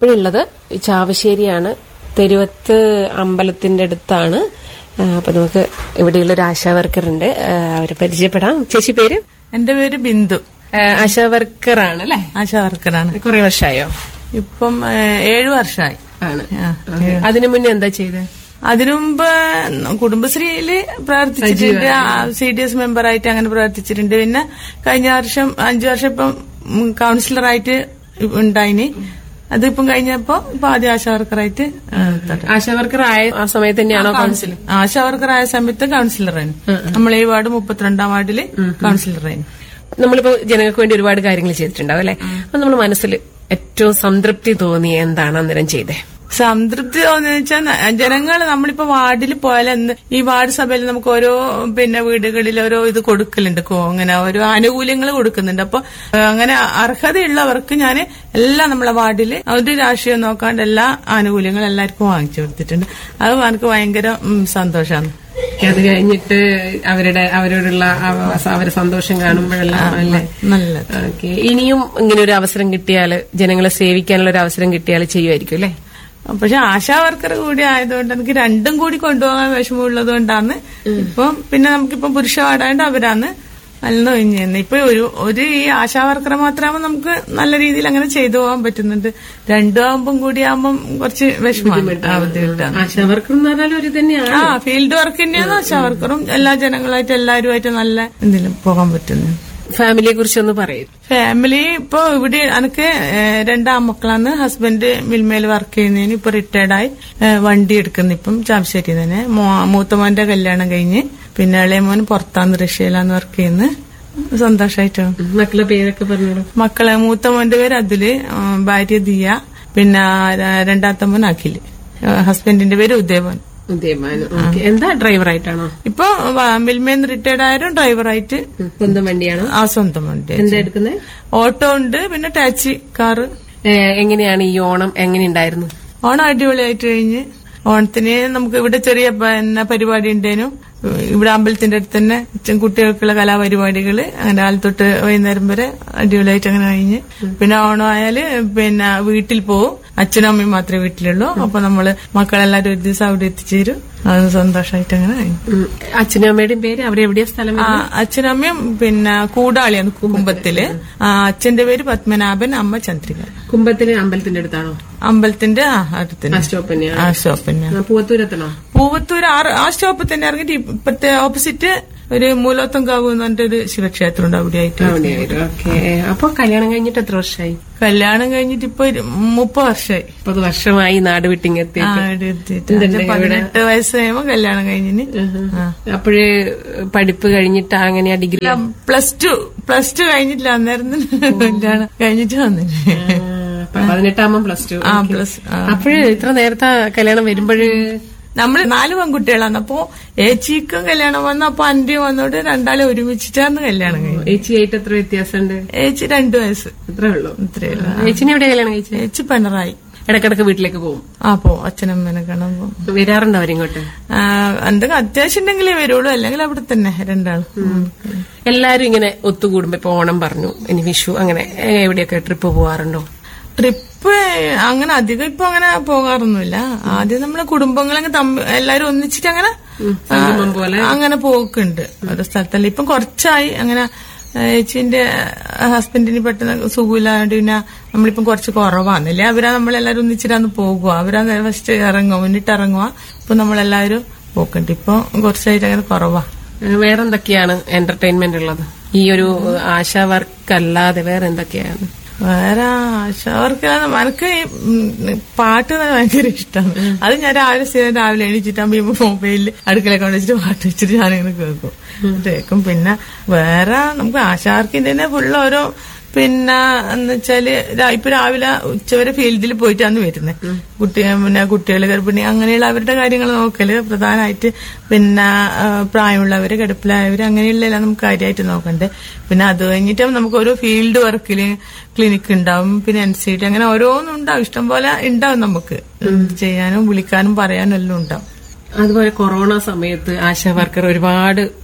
ഞാനിപ്പോഴും ഉള്ളത് ചാവശ്ശേരിയാണ് തെരുവത്ത് അമ്പലത്തിന്റെ അടുത്താണ് ആ, അപ്പൊ നമുക്ക് ഇവിടെയുള്ള ഒരു ആശാ വർക്കർ ഉണ്ട് ആ, അവരെ പരിചയപ്പെടാം ചേച്ചി പേര് എന്റെ പേര് ബിന്ദു ആ, ആശാ വർക്കർ ആണ് അല്ലെ ആശാ വർക്കറാണ് കുറെ വർഷമായോ ഇപ്പം ഏഹ്, ഏഴു വർഷമായി ആണ് ആ, അതിനു മുന്നേ എന്താ ചെയ്തത് അതിനു മുമ്പ് കുടുംബശ്രീയില് പ്രവർത്തിച്ചിട്ടുണ്ട് സി ഡി എസ് മെമ്പറായിട്ട് അങ്ങനെ പ്രവർത്തിച്ചിട്ടുണ്ട് പിന്നെ കഴിഞ്ഞ വർഷം അഞ്ചു വർഷം ഇപ്പം ഉം, കൗൺസിലറായിട്ട് ഉണ്ടായിനി അതിപ്പം കഴിഞ്ഞപ്പോ ഇപ്പൊ ആദ്യം ആശാ വർക്കറായിട്ട് ഏഹ്, തുടങ്ങി. ആശാ വർക്കർ ആയ ആ സമയത്ത് തന്നെയാണോ കൗൺസിൽ ആശാ വർക്കറായ സമയത്ത് കൗൺസിലറായിരുന്നു നമ്മൾ ഈ വാർഡ് മുപ്പത്തിരണ്ടാം വാർഡില് കൗൺസിലറായിരുന്നു നമ്മളിപ്പോ ജനങ്ങൾക്ക് വേണ്ടി ഒരുപാട് കാര്യങ്ങൾ ചെയ്തിട്ടുണ്ടാവും അല്ലെ അപ്പൊ നമ്മൾ മനസ്സിൽ ഏറ്റവും സംതൃപ്തി തോന്നിയ എന്താണ് അന്നേരം ചെയ്തേ സംതൃപ്തി തോന്നുന്ന വെച്ചാൽ ജനങ്ങൾ നമ്മളിപ്പോ വാർഡിൽ പോയാൽ എന്ന് ഈ വാർഡ് സഭയിൽ നമുക്ക് ഓരോ പിന്നെ വീടുകളിൽ ഓരോ ഇത് കൊടുക്കലുണ്ട് കോ- അങ്ങനെ ഓരോ ആനുകൂല്യങ്ങൾ കൊടുക്കുന്നുണ്ട് അപ്പൊ ഏഹ്, അങ്ങനെ അർഹതയുള്ളവർക്ക് ഞാൻ എല്ലാം നമ്മളെ വാർഡിൽ ഒരു രാഷ്ട്രീയം നോക്കാണ്ട് എല്ലാ ആനുകൂല്യങ്ങളും എല്ലാവർക്കും വാങ്ങിച്ചു കൊടുത്തിട്ടുണ്ട് അത് എനിക്ക് ഭയങ്കര സന്തോഷമാണ് അത് കഴിഞ്ഞിട്ട് അവരുടെ അവരോടുള്ള അവ- അവരെ സന്തോഷം കാണുമ്പോഴെല്ലാം അല്ലേ നല്ലത് ഓക്കെ ഇനിയും ഇങ്ങനെ ഒരു അവസരം കിട്ടിയാല് ജനങ്ങളെ സേവിക്കാനുള്ള ഒരു അവസരം കിട്ടിയാൽ ചെയ്യുമായിരിക്കും അല്ലേ പക്ഷെ ആശാ വർക്കർ കൂടി ആയതുകൊണ്ട് എനിക്ക് രണ്ടും കൂടി കൊണ്ടുപോകാൻ വിഷമമുള്ളത് കൊണ്ടാണ് ഇപ്പം പിന്നെ നമുക്കിപ്പം പുരുഷ വാടാണ്ട് അവരാണ് നല്ല ഒഴിഞ്ഞു ഇപ്പൊ ഒരു ഒരു ഈ ആശാ വർക്കർ മാത്രമാകുമ്പോൾ നമുക്ക് നല്ല രീതിയിൽ അങ്ങനെ ചെയ്തു പോകാൻ പറ്റുന്നുണ്ട് രണ്ടും ആകുമ്പം കൂടി ആകുമ്പം കുറച്ച് വിഷമമാണ് ആ, ബുദ്ധിമുട്ടാണ് ആശാ വർക്കർ എന്ന് പറഞ്ഞാൽ ഒരു തന്നെയാണ് ആ ഫീൽഡ് വർക്ക് തന്നെയാണ് ആശാ വർക്കറും എല്ലാ ജനങ്ങളായിട്ട് എല്ലാവരുമായിട്ട് നല്ല ഇതിലും പോകാൻ പറ്റുന്നത് ഫാമിലിയെ കുറിച്ചൊന്ന് പറയും ഫാമിലി ഇപ്പൊ ഇവിടെ എനിക്ക് ഏഹ്, രണ്ടാം മക്കളാണ് ഹസ്ബൻഡ് മിൽമേൽ വർക്ക് ചെയ്യുന്നതിന് ഇപ്പൊ റിട്ടയർഡായി ഏഹ്, വണ്ടി എടുക്കുന്നു ഇപ്പം ചാവശ്ശേരി തന്നെ മോ- മൂത്തമോന്റെ കല്യാണം കഴിഞ്ഞ് പിന്നെ ഇളയ മോൻ പുറത്താന്ന് റഷ്യയിലാന്ന് വർക്ക് ചെയ്യുന്നത് സന്തോഷായിട്ടാണ് മക്കളുടെ പേരൊക്കെ പറഞ്ഞോളൂ മക്കളെ മൂത്ത മോന്റെ പേര് അതില് ഏഹ്, ഭാര്യ ദിയ പിന്നെ ര- രണ്ടാമത്തെ മോൻ അഖില് ഏഹ്, ഹസ്ബൻഡിന്റെ പേര് ഉദയവൻ ഉദയമാനം ഓക്കെ എന്താ ഡ്രൈവറായിട്ടാണോ ഇപ്പൊ മിൽമേന്ന് റിട്ടയർഡ് ആയാലും ഡ്രൈവറായിട്ട് സ്വന്തം വണ്ടിയാണോ ആ സ്വന്തം വണ്ടി എന്താ എടുക്കുന്നത് ഓട്ടോ ഉണ്ട് പിന്നെ ടാക്സി കാറ് എങ്ങനെയാണ് ഈ ഓണം എങ്ങനെ ഉണ്ടായിരുന്നു ഓണം അടിപൊളിയായിട്ട് കഴിഞ്ഞ് ഓണത്തിന് നമുക്ക് ഇവിടെ ചെറിയ പിന്നെ പരിപാടി ഉണ്ടേനും ഇവിടെ അമ്പലത്തിന്റെ അടുത്ത് തന്നെ ചെ- കുട്ടികൾക്കുള്ള കലാപരിപാടികള് അങ്ങനെ കാലം തൊട്ട് വൈകുന്നേരം വരെ അടിപൊളിയായിട്ട് അങ്ങനെ കഴിഞ്ഞ് പിന്നെ ഓണം ആയാല് പിന്നെ വീട്ടിൽ പോവും അച്ഛനും അമ്മയും മാത്രമേ വീട്ടിലുള്ളൂ അപ്പൊ നമ്മള് മക്കളെല്ലാരും ഒരു ദിവസം അവിടെ എത്തിച്ചേരും അത് സന്തോഷമായിട്ട് അങ്ങനെ കഴിഞ്ഞു ഉം. അച്ഛനും അമ്മയുടെയും പേര് അവിടെ എവിടെയാ സ്ഥലം ആ, അച്ഛനും അമ്മയും പിന്നെ കൂടാളിയാണ് കുടുംബത്തില് ആ, അച്ഛന്റെ പേര് പത്മനാഭൻ അമ്മ ചന്ദ്രിക കുമ്പത്തിന് അമ്പലത്തിന്റെ അടുത്താണോ അമ്പലത്തിന്റെ ആ അടുത്ത് ആ സ്റ്റോപ്പ് തന്നെയാണ് ആ സ്റ്റോപ്പ് തന്നെ ആ, പൂവത്തൂരെത്തണോ പൂവത്തൂർ ആ- ആ സ്റ്റോപ്പ് തന്നെ ഇറങ്ങിയിട്ട് ഇപ്പത്തെ ഓപ്പോസിറ്റ് ഒരു മൂലോത്തങ്കാവ് എന്ന് പറഞ്ഞിട്ടൊരു ശിവക്ഷേത്രം ഉണ്ട് അവിടെ ആയിട്ട് ഓക്കെ അപ്പൊ കല്യാണം കഴിഞ്ഞിട്ട് എത്ര വർഷമായി കല്യാണം കഴിഞ്ഞിട്ട് ഇപ്പൊ ഒരു മുപ്പത് വർഷമായി മുപ്പത് വർഷമായി നാട് വിട്ടിങ്ങെത്തി ആ, ഇവിടെ എത്തിയിട്ട്. അച്ഛൻ പതിനെട്ട് വയസ്സ് കഴിയുമ്പോ കല്യാണം കഴിഞ്ഞിന് ആ. അപ്പോഴ് പഠിപ്പ് കഴിഞ്ഞിട്ട് അങ്ങനെയാ degree plus two plus two കഴിഞ്ഞിട്ടില്ല അന്നേരം തന്നെ കല്യാണം കഴിഞ്ഞിട്ട് വന്നിന് പതിനെട്ടാകുമ്പോ പ്ലസ് ടു ആ പ്ലസ് അപ്പോഴ് ഇത്ര നേരത്തെ കല്യാണം വരുമ്പോഴ് നമ്മള് നാല് പെൺകുട്ടികളാണ് അപ്പൊ ഏച്ചിക്കും കല്യാണം വന്നു അപ്പൊ അന്റെയും വന്നോണ്ട് രണ്ടാളെ ഒരുമിച്ചിട്ടാണ് കല്യാണം കഴിഞ്ഞത് ഏച്ചി ആയിട്ട് എത്ര വ്യത്യാസമുണ്ട് ഏച്ചി രണ്ടു വയസ്സ് അത്രേ ഉള്ളൂ ഇത്രയല്ല ഏച്ചിനെ എവിടെ കല്യാണം കഴിച്ചത് ഏച്ചി പിണറായി ഇടക്കിടക്ക് വീട്ടിലേക്ക് പോകും ആ പോ അച്ഛനമ്മേനെ കാണാൻ പോകും വരാറുണ്ടോ അവരിങ്ങോട്ട് ആ, എന്തെങ്കിലും അത്യാവശ്യം ഉണ്ടെങ്കിലേ വരുള്ളൂ അല്ലെങ്കിൽ അവിടെ തന്നെ രണ്ടാളും ഉം. എല്ലാരും ഇങ്ങനെ ഒത്തുകൂടുമ്പോ ഇപ്പൊ ഓണം പറഞ്ഞു ഇനി വിഷു അങ്ങനെ ഏ, എവിടെയൊക്കെ ട്രിപ്പ് പോവാറുണ്ടോ ട്രിപ്പ് അങ്ങനെ അധികം ഇപ്പൊ അങ്ങനെ പോകാറൊന്നുമില്ല ആദ്യം നമ്മളെ കുടുംബങ്ങളങ്ങ് തമ്മി എല്ലാരും ഒന്നിച്ചിട്ട് അങ്ങനെ സംഗമം പോലെ അങ്ങനെ പോക്കുണ്ട് ഓരോ സ്ഥലത്തല്ല ഇപ്പം കുറച്ചായി അങ്ങനെ ആ, ചേച്ചിന്റെ ഹസ്ബൻഡിന് പെട്ടെന്ന് സുഖമില്ലാണ്ട് പിന്നെ നമ്മളിപ്പം കുറച്ച് കുറവാന്നില്ലേ അവരാ നമ്മളെല്ലാരും ഒന്നിച്ചിട്ടാന്ന് പോകുക അവരാ ഫസ്റ്റ് ഇറങ്ങുക മുന്നിട്ട് ഇറങ്ങുക ഇപ്പൊ നമ്മളെല്ലാവരും പോക്കുണ്ട് ഇപ്പൊ കുറച്ചായിട്ട് അങ്ങനെ കുറവാ ഏ, വേറെന്തൊക്കെയാണ് എന്റർടൈൻമെന്റ് ഉള്ളത് ഈ ഒരു ആശാ വർക്ക് അല്ലാതെ വേറെ എന്തൊക്കെയാണ് വേറെ ആശാവർക്ക് എനിക്ക് ഈ ഉം പാട്ട് ഭയങ്കര ഇഷ്ടമാണ് അത് ഞാൻ രാവിലെ സ്ഥിരം രാവിലെ എണീച്ചിട്ടാകുമ്പോ ഈ മൊബൈലിൽ അടുക്കള കൊണ്ട് വെച്ചിട്ട് പാട്ട് വെച്ചിട്ട് ഞാനിങ്ങനെ കേൾക്കും കേൾക്കും പിന്നെ വേറെ നമുക്ക് ആശാവർക്കിന്റെ തന്നെ ഫുള്ള് ഓരോ പിന്നെ എന്ന് വെച്ചാല് രാ- ഇപ്പൊ രാവിലെ ഉച്ചവരെ ഫീൽഡിൽ പോയിട്ടാണ് വരുന്നത് കുട്ടി പിന്നെ കുട്ടികൾ ഗർഭിണി അങ്ങനെയുള്ള അവരുടെ കാര്യങ്ങൾ നോക്കല് പ്രധാനമായിട്ട് പിന്നെ ആ, പ്രായമുള്ളവര് കിടപ്പിലായവര് അങ്ങനെയുള്ള നമുക്ക് കാര്യമായിട്ട് നോക്കണ്ടേ പിന്നെ അത് കഴിഞ്ഞിട്ട് നമുക്ക് ഓരോ ഫീൽഡ് വർക്കില് ക്ലിനിക്ക് ഉണ്ടാവും പിന്നെ എൻ സി ടി അങ്ങനെ ഓരോന്നും ഉണ്ടാവും ഇഷ്ടം പോലെ ഉണ്ടാവും നമുക്ക് എന്ത് ചെയ്യാനും വിളിക്കാനും പറയാനും എല്ലാം ഉണ്ടാവും അതുപോലെ കൊറോണ സമയത്ത് ആശാ വർക്കർ ഒരുപാട്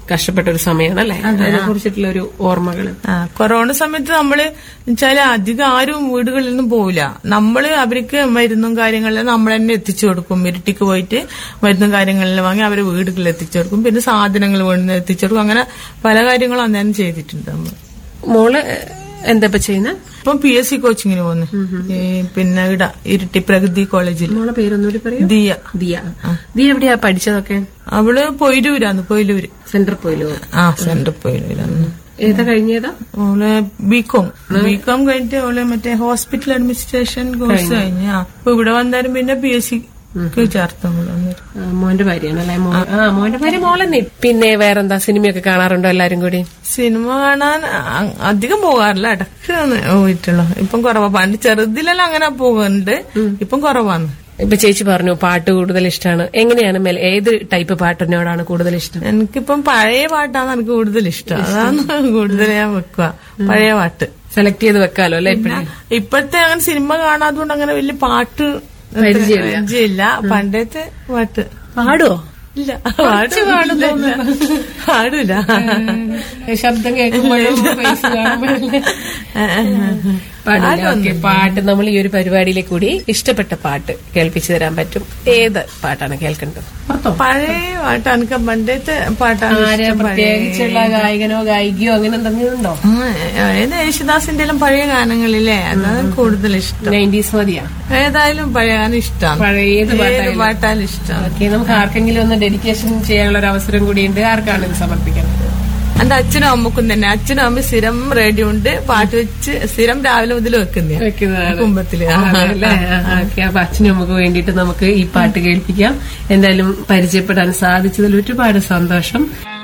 കഷ്ടപ്പെട്ട ഒരു സമയമാണ് അല്ലേ അതിനെ കുറിച്ചിട്ടുള്ള ഒരു ഓർമ്മകൾ ആ കൊറോണ സമയത്ത് നമ്മള് വെച്ചാല് അധികം ആരും വീടുകളിൽ നിന്നും പോവില്ല നമ്മള് അവർക്ക് മരുന്നും കാര്യങ്ങളെല്ലാം നമ്മൾ തന്നെ എത്തിച്ചു കൊടുക്കും ഇരുട്ടിക്ക് പോയിട്ട് മരുന്നും കാര്യങ്ങളെല്ലാം വാങ്ങി അവരെ വീടുകളിൽ എത്തിച്ചു കൊടുക്കും പിന്നെ സാധനങ്ങൾ വേണ്ടുന്ന എത്തിച്ചു കൊടുക്കും അങ്ങനെ പല കാര്യങ്ങളും അന്നേരം ചെയ്തിട്ടുണ്ട് നമ്മൾ മോള് എന്താ ഇപ്പൊ ചെയ്യുന്ന ഇപ്പം പി എസ് സി കോച്ചിങ്ങിന് പോകുന്നു ഈ പിന്നെ ഇട ഇരുട്ടി പ്രഗതി കോളേജിൽ മോളെ പേരൊന്നുകൂടി പറയൂ ദിയ ദിയ ദിയ എവിടെയാ പഠിച്ചതൊക്കെ അവള് പൊയിലൂരാന്ന് പൊയിലൂര് സെന്റർ പോയില്ലോ ആ സെന്റർ പൊയിലൂരാന്ന് ഏതാ കഴിഞ്ഞതാ അവള് ബികോം ബികോം കഴിഞ്ഞിട്ട് അവള് മറ്റേ ഹോസ്പിറ്റൽ അഡ്മിനിസ്ട്രേഷൻ കോഴ്സ് കഴിഞ്ഞ അപ്പൊ ഇവിടെ വന്നാലും പിന്നെ പി എസ് സിക്ക് ചേർത്തു നമ്മള് അന്നേരം. ആ, മോന്റെ ഭാര്യയാണ് അല്ലെ ആ മോന്റെ ഭാര്യ മോളെന്നെ പിന്നെ വേറെന്താ സിനിമയൊക്കെ കാണാറുണ്ടോ എല്ലാരും കൂടി സിനിമ കാണാൻ അ- അധികം പോകാറില്ല ഇടയ്ക്ക് ഒന്ന് പോയിട്ടുള്ളൂ ഇപ്പം കുറവാ പണ്ട് ചെറുതിലെല്ലാം അങ്ങനെ പോകുന്നുണ്ട് ഇപ്പം കുറവാണ് ഇപ്പൊ ചേച്ചി പറഞ്ഞു പാട്ട് കൂടുതൽ ഇഷ്ടമാണ് എങ്ങനെയാണ് മെൽ ഏത് ടൈപ്പ് പാട്ടിനോടാണ് കൂടുതൽ ഇഷ്ടം എനിക്കിപ്പം പഴയ പാട്ടാണ് എനിക്ക് കൂടുതൽ ഇഷ്ടം അതാണ് കൂടുതൽ ഞാൻ വെക്കുക പഴയ പാട്ട് സെലക്ട് ചെയ്ത് വെക്കാലോ അല്ലെ ഇപ്പഴേ ഇപ്പോഴത്തെ അങ്ങനെ സിനിമ കാണാത്തതുകൊണ്ട് അങ്ങനെ വലിയ പാട്ട് പരിചയമില്ല. പരിചയമില്ല പണ്ടത്തെ പാട്ട് പാടുവോ ഇല്ല പാടില്ല പാടില്ല ശബ്ദം കേൾക്കുമ്പോഴും face കാണുമ്പോഴല്ലേ? പാടില്ല ഓക്കെ പാട്ട് നമ്മൾ ഈ ഒരു പരിപാടിയിലെ കൂടി ഇഷ്ടപ്പെട്ട പാട്ട് കേൾപ്പിച്ചു തരാൻ പറ്റും ഏത് പാട്ടാണ് കേൾക്കേണ്ടത് പഴയ പാട്ട് എനിക്ക് പണ്ടത്തെ പാട്ടാണ് ആര് ഇഷ്ടം. പഴയ- പ്രത്യേകിച്ചുള്ള ഗായകനോ ഗായികയോ അങ്ങനെ എന്തെങ്കിലും ഉണ്ടോ ഉം, ഏത് യേശുദാസിന്റെ എല്ലാം പഴയ ഗാനങ്ങളില്ലേ അതാണ് കൂടുതൽ ഇഷ്ടം നയൻറ്റീസ് മതിയാ ഏതായാലും പഴയ ഗാനം ഇഷ്ടമാണ് പഴയ ഏത് ഏത് പാട്ടായാലും പാട്ടാലും ഇഷ്ടമാണ് ഓക്കെ നമുക്ക് ആർക്കെങ്കിലും ഒന്ന് ഡെഡിക്കേഷൻ ചെയ്യാനുള്ള ഒരു അവസരം കൂടിയുണ്ട് ആർക്കാണ് ഇത് സമർപ്പിക്കുന്നത് എന്റെ അച്ഛനും അമ്മക്കും തന്നെ അച്ഛനും അമ്മ സ്ഥിരം റേഡിയോ ഉണ്ട് പാട്ട് വെച്ച് സ്ഥിരം രാവിലെ മുതൽ വെക്കുന്ന വെക്കുന്നതാണ് കുമ്പത്തില് അല്ലേ ഓക്കെ അപ്പൊ അച്ഛനും നമുക്ക് വേണ്ടിയിട്ട് നമുക്ക് ഈ പാട്ട് കേൾപ്പിക്കാം എന്തായാലും പരിചയപ്പെടാൻ സാധിച്ചതിൽ ഒരുപാട് സന്തോഷം